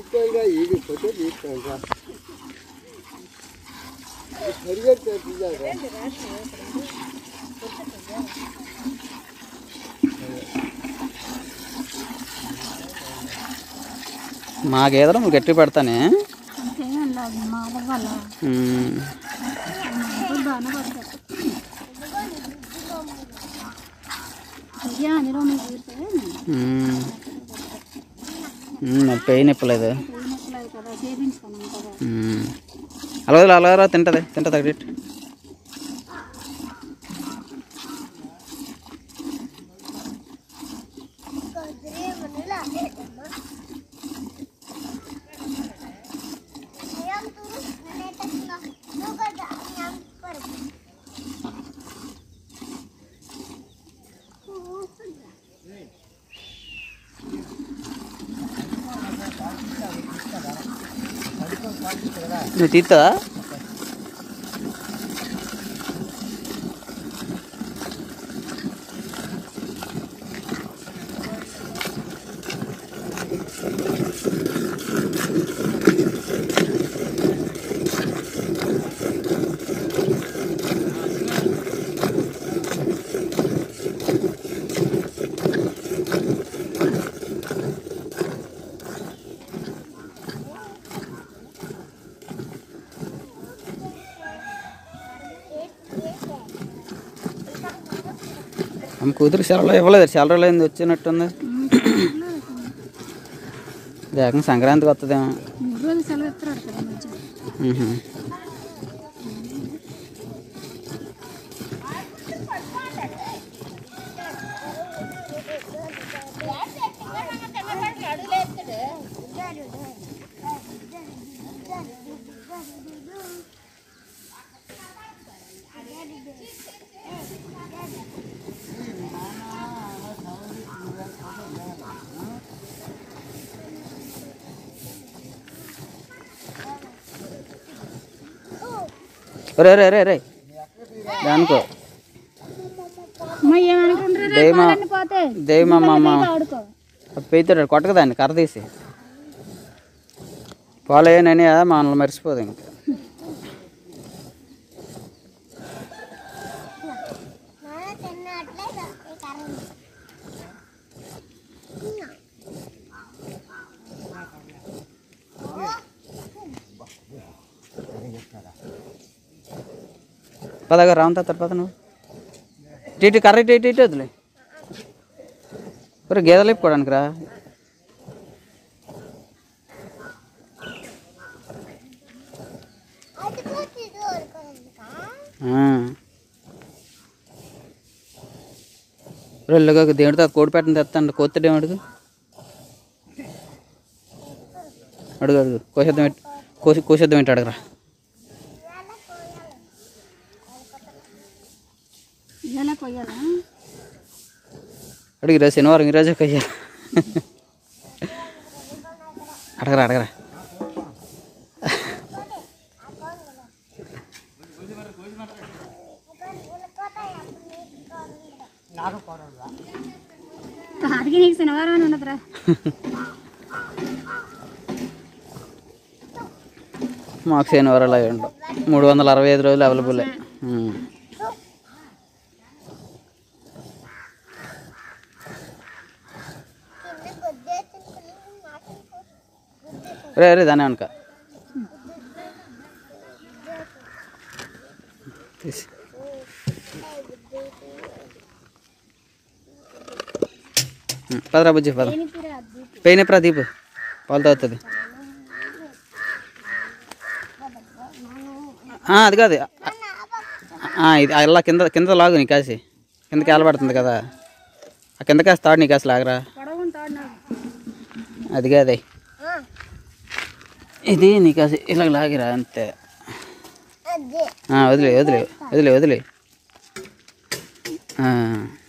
తీసుకోగా ఈగిపోతే తీసుకోగా పరిగెత్తారు మా గేదెలు నువ్వు గట్టి పెడతానే చేయాలి మా వల్ల ఉమ్. బాగానే పడతారు అయ్యా అందులో మీకు తీరితే ఉమ్. ఉమ్, మరి పెయిన్ ఇప్పలేదు పోయినట్లేదు కదా చేపించుకున్నాం కదా ఉమ్. అలాగే అలాగరా తింటది తింటది అక్కడ ఇటు. నువ్వు తీస్తావా ఆమె కూతురు సెలవులు ఇవ్వలేదు సెలవులు అయింది వచ్చినట్టుంది ఏకంగా సంక్రాంతికి వస్తుందేమో మూడు రోజులు సెలవు ఇస్తారు కదా మధ్య ఉహు. రే రే రే రే దానికో అమ్మ ఏమనుకుంటారు దేమా పోతే దేమా మామ ఆడుకో పెయితాడు కొట్టకదాన్ని కర్ర తీసి పోలేనని మనల్ని మర్చిపోదు ఇంకా పదగా రామ్ తాత పద నువ్వు ఇటు ఇటు కర్ర ఇటు ఇటు ఇటు వదిలే ఒరే గేదెలు ఇప్పుకోవడానికి రా రెల్లుగా దేవుడితో కోడి పెట్టని తెస్తాను కోత్తడే అడుగు అడుగు అడుగు కోసేద్దాం ఏంటి కోసి కోసేద్దాం ఏంటి అడగరా ఇలా కొయ్యాలా అడుగు ఈరోజు శనివారం ఈరోజే కొయ్యాలి అడగరా అడగరా తాటికి నీకు శనివారం అని ఉండదురా మాకు శనివారాలు అవి ఉండవు మూడు వందల అరవై ఐదు రోజులు అవైలబుల్ రే రే దాని వెనక తీసి ఉం, పదరా బుజ్జి పద పెయిన్ ప్రదీప్ పాలు అవుతుంది అది కాదు ఆ, ఇది అలా కింద కింద లాగు నీ కాసి కిందకి ఏలబడుతుంది కదా ఆ కింద కాసి తాడు నీ కాసి లాగరా పొడవు ఉంటాడు నాకు అది కాదే ఇది నీ కాసి ఇలా లాగిరా అంతే ఆ, వదిలే వదిలే వదిలే వదిలే ఆ.